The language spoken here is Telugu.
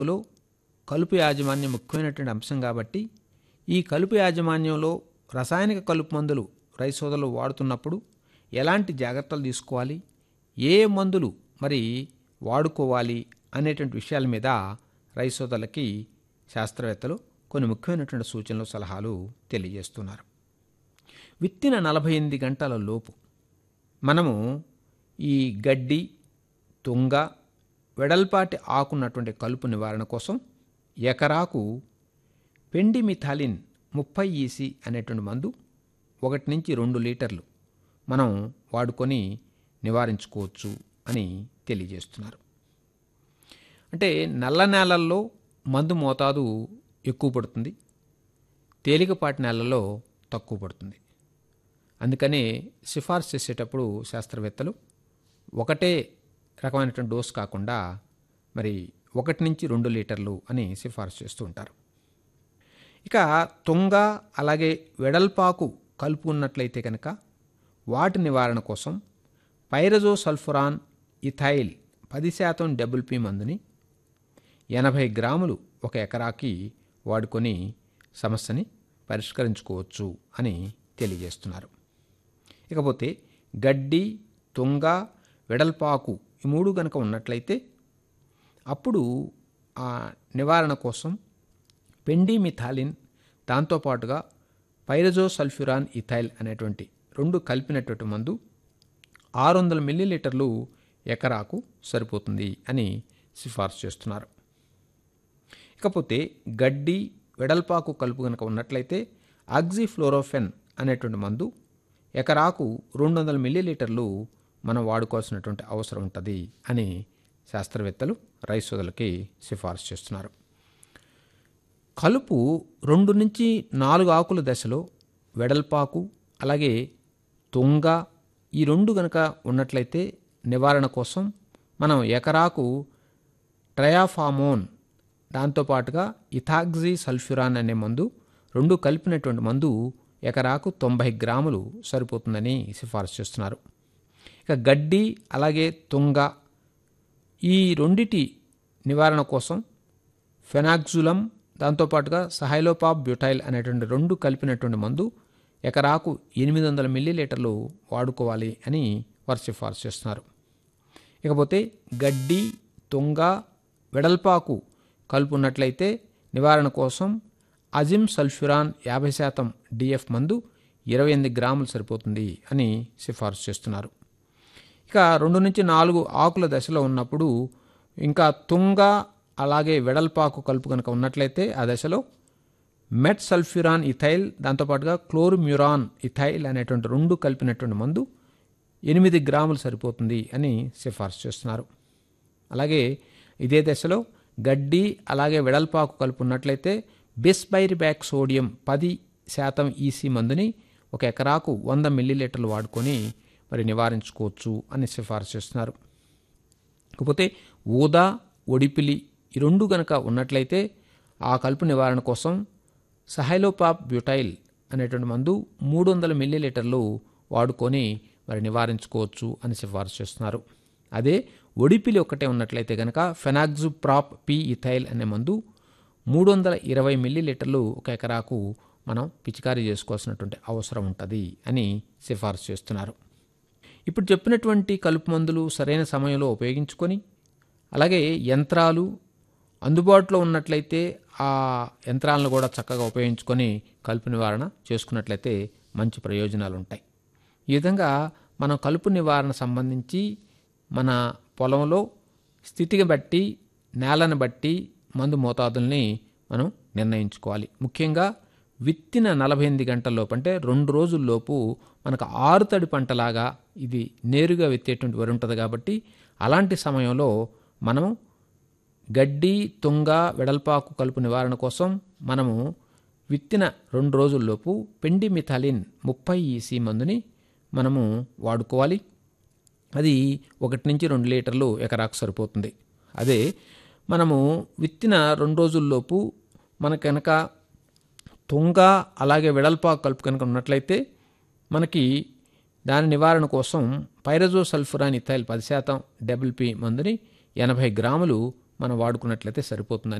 లో కలుపు యాజమాన్యం ముఖ్యమైనటువంటి అంశం కాబట్టి ఈ కలుపు యాజమాన్యంలో రసాయనిక కలుపు మందులు రైతు సోదరులు వాడుతున్నప్పుడు ఎలాంటి జాగ్రత్తలు తీసుకోవాలి ఏ ఏ మందులు మరి వాడుకోవాలి అనేటువంటి విషయాల మీద రైతు సోదరులకి శాస్త్రవేత్తలు కొన్ని ముఖ్యమైనటువంటి సూచనలు సలహాలు తెలియజేస్తున్నారు విత్తిన నలభై ఎనిమిది గంటల లోపు మనము ఈ గడ్డి తుంగ వెడల్పాటి ఆకున్నటువంటి కలుపు నివారణ కోసం ఎకరాకు పెండిమిథాలిన్ ముప్పై ఈసీ అనేటువంటి మందు ఒకటి నుంచి రెండు లీటర్లు మనం వాడుకొని నివారించుకోవచ్చు అని తెలియజేస్తున్నారు అంటే నల్ల నేలల్లో మందు మోతాదు ఎక్కువ పడుతుంది తేలికపాటి నేలల్లో తక్కువ పడుతుంది అందుకనే సిఫార్సు చేసేటప్పుడు శాస్త్రవేత్తలు ఒకటే రకమైనటువంటి డోస్ కాకుండా మరి ఒకటి నుంచి రెండు లీటర్లు అని సిఫార్సు చేస్తూ ఉంటారు ఇక తుంగ అలాగే వెడల్పాకు కలుపు ఉన్నట్లయితే కనుక వాటి నివారణ కోసం పైరజో సల్ఫురాన్ ఇథైల్ పది శాతం డబుల్ పి మందుని ఎనభై గ్రాములు ఒక ఎకరాకి వాడుకొని సమస్యని పరిష్కరించుకోవచ్చు అని తెలియజేస్తున్నారు ఇకపోతే గడ్డి తుంగ వెడల్పాకు ఈ మూడు గనక ఉన్నట్లయితే అప్పుడు ఆ నివారణ కోసం పెండిమిథాలిన్ దాంతోపాటుగా పైరజో సల్ఫ్యూరాన్ ఇథైల్ అనేటువంటి రెండు కలిపినటువంటి మందు ఆరు వందల మిల్లీలీటర్లు ఎకరాకు సరిపోతుంది అని సిఫార్సు చేస్తున్నారు ఇకపోతే గడ్డి వెడల్పాకు కలుపు కనుక ఉన్నట్లయితే ఆక్సిఫ్లోరోఫెన్ అనేటువంటి మందు ఎకరాకు రెండు వందల మిల్లీలీటర్లు మనం వాడుకోవాల్సినటువంటి అవసరం ఉంటుంది అని శాస్త్రవేత్తలు రైతు సోదరులకి సిఫార్సు చేస్తున్నారు కలుపు రెండు నుంచి నాలుగు ఆకుల దశలో వెడల్పాకు అలాగే తుంగ ఈ రెండు గనక ఉన్నట్లయితే నివారణ కోసం మనం ఎకరాకు ట్రయాఫామోన్ దాంతోపాటుగా ఇథాక్సీ సల్ఫ్యూరాన్ అనే మందు రెండు కలిపినటువంటి మందు ఎకరాకు తొంభై గ్రాములు సరిపోతుందని సిఫార్సు చేస్తున్నారు ఇక గడ్డి అలాగే తుంగ ఈ రెండిటి నివారణ కోసం ఫెనాక్జులం దాంతోపాటుగా సహైలోపాప్ బ్యూటైల్ అనేటువంటి రెండు కలిపినటువంటి మందు ఎకరాకు ఎనిమిది వందల మిల్లీలీటర్లు వాడుకోవాలి అని వారు సిఫార్సు చేస్తున్నారు ఇకపోతే గడ్డి తుంగ వెడల్పాకు కలుపు ఉన్నట్లయితే నివారణ కోసం అజిమ్ సల్ఫ్యూరాన్ యాభై శాతం డిఎఫ్ మందు ఇరవై ఎనిమిది గ్రాములు సరిపోతుంది అని సిఫార్సు చేస్తున్నారు ఇక రెండు నుంచి నాలుగు ఆకుల దశలో ఉన్నప్పుడు ఇంకా తుంగ అలాగే వెడల్పాకు కలుపు కనుక ఉన్నట్లయితే ఆ దశలో మెట్ సల్ఫ్యూరాన్ ఇథైల్ దాంతోపాటుగా క్లోర్మ్యూరాన్ ఇథైల్ అనేటువంటి రెండు కలిపినటువంటి మందు ఎనిమిది గ్రాములు సరిపోతుంది అని సిఫార్సు చేస్తున్నారు అలాగే ఇదే దశలో గడ్డి అలాగే వెడల్పాకు కలుపు ఉన్నట్లయితే బిస్బైరిబ్యాక్ సోడియం పది శాతం ఈసీ మందుని ఒక ఎకరాకు వంద మిల్లీలీటర్లు వాడుకొని మరి నివారించుకోవచ్చు అని సిఫార్సు చేస్తున్నారు కాకపోతే ఊదా ఒడిపిలి ఈ రెండు గనక ఉన్నట్లయితే ఆ కలుపు నివారణ కోసం సహైలోపాప్ బ్యూటైల్ అనేటువంటి మందు మూడు వందల మిల్లీలీటర్లు వాడుకొని మరి నివారించుకోవచ్చు అని సిఫార్సు చేస్తున్నారు అదే ఒడిపిలి ఒక్కటే ఉన్నట్లయితే కనుక ఫెనాక్జు ప్రాప్ పి ఇథైల్ అనే మందు మూడు వందల ఇరవై మిల్లీలీటర్లు ఒక ఎకరాకు మనం పిచికారీ చేసుకోవాల్సినటువంటి అవసరం ఉంటుంది అని సిఫార్సు చేస్తున్నారు ఇప్పుడు చెప్పినటువంటి కలుపు మందులు సరైన సమయంలో ఉపయోగించుకొని అలాగే యంత్రాలు అందుబాటులో ఉన్నట్లయితే ఆ యంత్రాలను కూడా చక్కగా ఉపయోగించుకొని కలుపు నివారణ చేసుకున్నట్లయితే మంచి ప్రయోజనాలు ఉంటాయి ఈ విధంగా మనం కలుపు నివారణ సంబంధించి మన పొలంలో స్థితిని బట్టి నేలను బట్టి మందు మోతాదుల్ని మనం నిర్ణయించుకోవాలి ముఖ్యంగా విత్తిన నలభై ఎనిమిది గంటల్లోపు అంటే రెండు రోజుల్లోపు మనకు ఆరుతడి పంటలాగా ఇది నేరుగా విత్తేటువంటి వరి ఉంటుంది కాబట్టి అలాంటి సమయంలో మనం గడ్డి తుంగ వెడల్పాకు కలుపు నివారణ కోసం మనము విత్తిన రెండు రోజుల్లోపు పెండి మిథాలిన్ ముప్పై ఈసీ మందుని మనము వాడుకోవాలి అది ఒకటి నుంచి రెండు లీటర్లు ఎకరాకు సరిపోతుంది అదే మనము విత్తిన రెండు రోజుల్లోపు మన కనుక తుంగ అలాగే వెడల్పాకు కలుపు కనుక ఉన్నట్లయితే మనకి దాని నివారణ కోసం పైరజో సల్ఫురాన్ ఇథైల్ పది శాతం డబుల్ పి మందుని ఎనభై గ్రాములు మనం వాడుకున్నట్లయితే సరిపోతుంది